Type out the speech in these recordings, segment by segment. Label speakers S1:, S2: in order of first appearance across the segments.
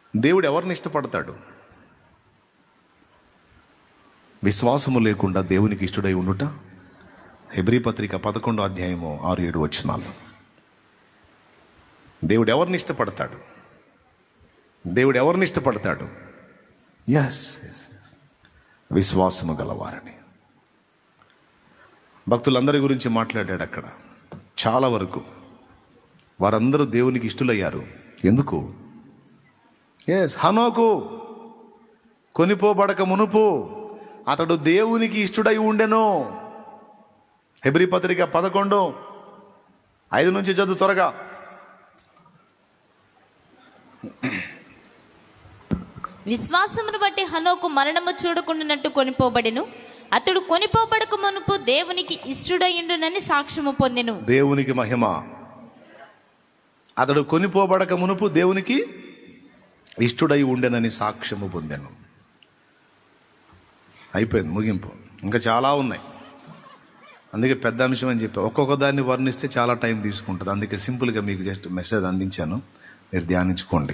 S1: దేవుడు ఎవరిని ఇష్టపడతాడు విశ్వాసము లేకుండా దేవునికి ఇష్టడై ఉండుట హెబ్రీ పత్రిక పదకొండో అధ్యాయము ఆరు ఏడు వచ్చినాలు దేవుడు ఎవరిని ఇష్టపడతాడు దేవుడు ఎవరిని ఇష్టపడతాడు ఎస్ విశ్వాసము గలవారని భక్తులందరి గురించి మాట్లాడాడు అక్కడ చాలా వరకు వారందరూ దేవునికి ఇష్టలయ్యారు ఎందుకు ఎస్ హనోకు కొనిపోబడక మునుపు అతడు దేవునికి ఇష్టడై ఉండెను హెబ్రి పత్రిక పదకొండు ఐదు నుంచి చదువు త్వరగా
S2: విశ్వాసమును బట్టి హనోకు మరణము చూడకుండానట్టు కొనిపోబడెను అతడు కొనిపోబడక మునుపు దేవునికి ఇష్టుడయుండునని సాక్ష్యము పొందెను
S1: దేవునికి మహిమ అతడు కొనిపోబడక మునుపు దేవునికి ఇష్టడై ఉండెనని సాక్ష్యము పొందాను అయిపోయింది ముగింపు ఇంకా చాలా ఉన్నాయి అందుకే పెద్ద అంశం అని చెప్పి ఒక్కొక్క దాన్ని వర్ణిస్తే చాలా టైం తీసుకుంటుంది అందుకే సింపుల్గా మీకు జస్ట్ మెసేజ్ అందించాను మీరు ధ్యానించుకోండి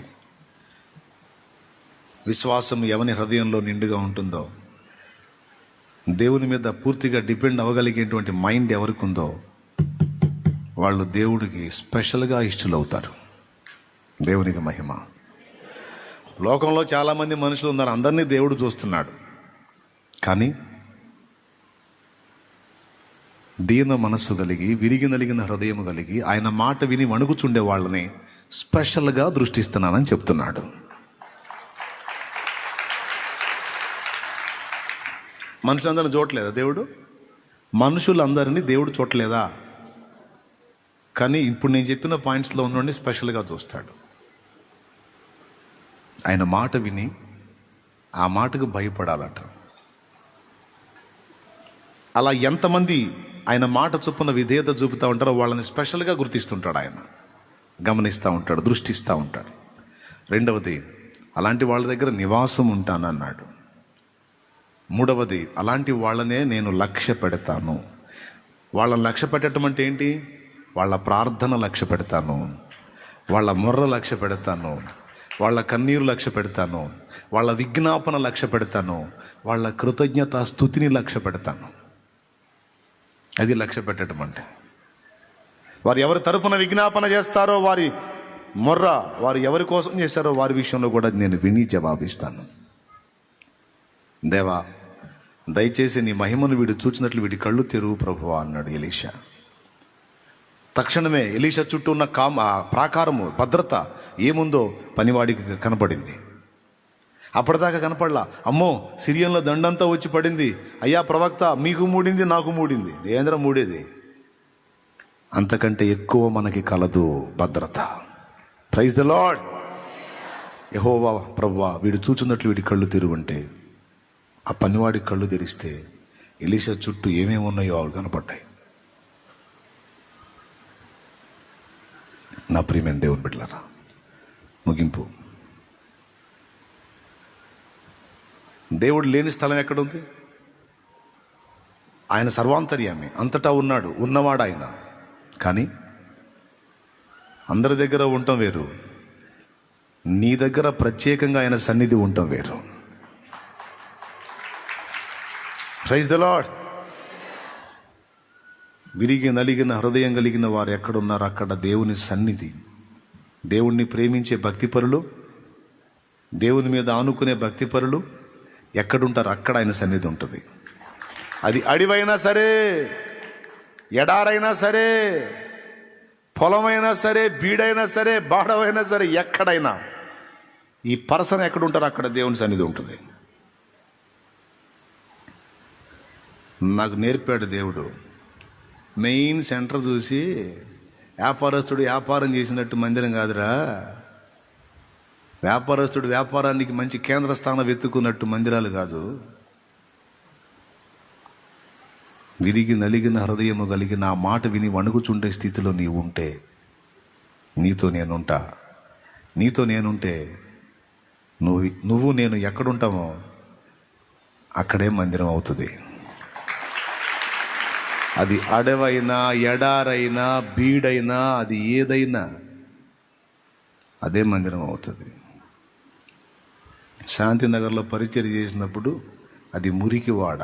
S1: విశ్వాసం ఎవని హృదయంలో నిండుగా ఉంటుందో దేవుని మీద పూర్తిగా డిపెండ్ అవ్వగలిగేటువంటి మైండ్ ఎవరికి ఉందో వాళ్ళు దేవుడికి స్పెషల్గా ఇష్టలవుతారు దేవునికి మహిమ లోకంలో చాలామంది మనుషులు ఉన్నారు అందరినీ దేవుడు చూస్తున్నాడు కానీ దీన మనస్సు కలిగి విరిగి నలిగిన హృదయం కలిగి ఆయన మాట విని వణుకుచుండే వాళ్ళని స్పెషల్గా దృష్టిస్తున్నానని చెప్తున్నాడు మనుషులందరిని చూడలేదా దేవుడు మనుషులందరినీ దేవుడు చూడలేదా కానీ ఇప్పుడు నేను చెప్పిన పాయింట్స్లో ఉన్నోడిని స్పెషల్గా చూస్తాడు ఆయన మాట విని ఆ మాటకు భయపడాలట అలా ఎంతమంది ఆయన మాట చొప్పున విధేయత చూపుతూ ఉంటారో వాళ్ళని స్పెషల్గా గుర్తిస్తుంటాడు ఆయన గమనిస్తూ ఉంటాడు దృష్టిస్తూ ఉంటాడు రెండవది అలాంటి వాళ్ళ దగ్గర నివాసం ఉంటానన్నాడు మూడవది అలాంటి వాళ్ళనే నేను లక్ష్య పెడతాను వాళ్ళని లక్ష్య పెట్టడం అంటే ఏంటి వాళ్ళ ప్రార్థన లక్ష్య పెడతాను వాళ్ళ మొర్ర లక్ష్య పెడతాను వాళ్ళ కన్నీరు లక్ష్య పెడతాను వాళ్ళ విజ్ఞాపన లక్ష్య పెడతాను వాళ్ళ కృతజ్ఞత స్థుతిని లక్ష్య పెడతాను అది లక్ష్య పెట్టడం అంటే వారు ఎవరి తరపున విజ్ఞాపన చేస్తారో వారి మొర్ర వారు ఎవరి కోసం చేశారో వారి విషయంలో కూడా నేను విని జవాబిస్తాను దేవా దయచేసి నీ మహిమను వీడు చూచినట్లు వీడి కళ్ళు తెరువు ప్రభువా అన్నాడు ఎలీషా తక్షణమే ఎలీషా చుట్టూ ఉన్న కామ ఆ ప్రాకారము భద్రత ఏముందో పనివాడికి కనపడింది అప్పటిదాకా కనపడలా అమ్మో సిరియన్లో దండంతా వచ్చి పడింది అయ్యా ప్రవక్త మీకు మూడింది నాకు మూడింది ఏంద్ర మూడేది అంతకంటే ఎక్కువ మనకి కలదు భద్రత ప్రైజ్ ద లాడ్ యహోవా ప్రభువా వీడు చూచున్నట్లు వీడి కళ్ళు తెరువంటే ఆ పనివాడి కళ్ళు తెరిస్తే ఎలీషా చుట్టూ ఏమేమి ఉన్నాయో అవి కనపడ్డాయి నా ప్రియమైన దేవుని బిడ్డలారా ముగింపు దేవుడు లేని స్థలం ఎక్కడుంది ఆయన సర్వాంతర్యామి అంతటా ఉన్నాడు ఉన్నవాడు ఆయన కానీ అందరి దగ్గర ఉండటం వేరు నీ దగ్గర ప్రత్యేకంగా ఆయన సన్నిధి ఉండటం వేరు ప్రైజ్ ద లాడ్ విరిగి నలిగిన హృదయం కలిగిన వారు ఎక్కడున్నారు అక్కడ దేవుని సన్నిధి దేవుణ్ణి ప్రేమించే భక్తిపరులు దేవుని మీద ఆనుకునే భక్తిపరులు ఎక్కడుంటారు అక్కడ ఆయన సన్నిధి ఉంటుంది అది అడివైనా సరే ఎడారైనా సరే పొలమైనా సరే బీడైనా సరే బాడవైనా సరే ఎక్కడైనా ఈ పర్సన్ ఎక్కడుంటారో అక్కడ దేవుని సన్నిధి ఉంటుంది నాకు నేర్పాడు దేవుడు మెయిన్ సెంటర్ చూసి వ్యాపారస్తుడు వ్యాపారం చేసినట్టు మందిరం కాదురా వ్యాపారస్తుడు వ్యాపారానికి మంచి కేంద్ర స్థానం వెతుకున్నట్టు మందిరాలు కాదు విరిగి నలిగిన హృదయము కలిగిన ఆ మాట విని వణుకుచుండే స్థితిలో నీవు ఉంటే నీతో నేనుంటా నీతో నేనుంటే నువ్వు నువ్వు నేను ఎక్కడుంటామో అక్కడే మందిరం అవుతుంది అది అడవైనా ఎడారైనా బీడైనా అది ఏదైనా అదే మందిరం అవుతుంది శాంతినగర్లో పరిచయం చేసినప్పుడు అది మురికివాడ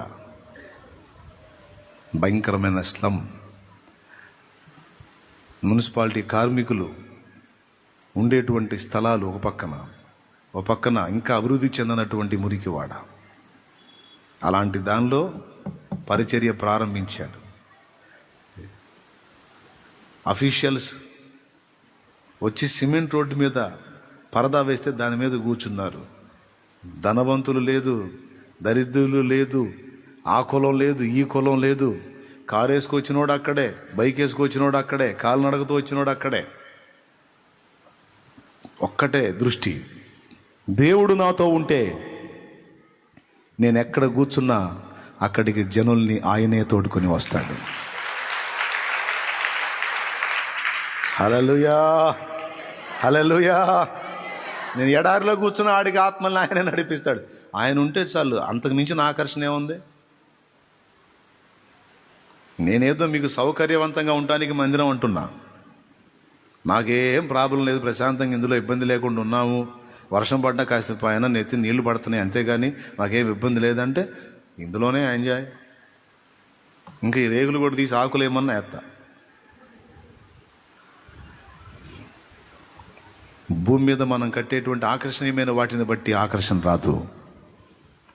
S1: భయంకరమైన స్లమ్ మున్సిపాలిటీ కార్మికులు ఉండేటువంటి స్థలాలు ఒక పక్కన ఒక పక్కన ఇంకా అభివృద్ధి చెందినటువంటి మురికివాడ అలాంటి దానిలో పరిచర్య ప్రారంభించారు అఫీషియల్స్ వచ్చి సిమెంట్ రోడ్డు మీద పరదా వేస్తే దాని మీద కూర్చున్నారు ధనవంతులు లేదు దరిద్రులు లేదు ఆ కులం లేదు ఈ కులం లేదు కారు వేసుకొచ్చినోడు అక్కడే బైక్ వేసుకొచ్చినోడు అక్కడే కాలు నడకతో వచ్చినోడు అక్కడే ఒక్కటే దృష్టి దేవుడు నాతో ఉంటే నేను ఎక్కడ కూర్చున్నా అక్కడికి జనుల్ని ఆయనే తోడుకొని వస్తాడు హలలుయా హలలుయా నేను ఎడారిలో కూర్చున్న ఆడికి ఆత్మల్ని ఆయనే నడిపిస్తాడు ఆయన ఉంటే చాలు అంతకు మించిన ఆకర్షణ ఏముంది నేనేదో మీకు సౌకర్యవంతంగా ఉండటానికి మందిరం అంటున్నా నాకేం ప్రాబ్లం లేదు ప్రశాంతంగా ఇందులో ఇబ్బంది లేకుండా ఉన్నాము వర్షం పడ్డా కాస్త పైన నెత్తి నీళ్లు పడుతున్నాయి అంతేగాని మాకేం ఇబ్బంది లేదంటే ఇందులోనే ఎంజాయ్ ఇంకా ఈ రేగులు కూడా తీసి ఆకులు ఏమన్నా ఎత్తా భూమి మీద మనం కట్టేటువంటి ఆకర్షణీయమైన వాటిని బట్టి ఆకర్షణ రాదు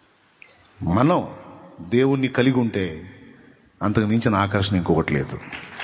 S1: మనం దేవుణ్ణి కలిగి ఉంటే అంతకు మించిన ఆకర్షణ ఇంకొకటి లేదు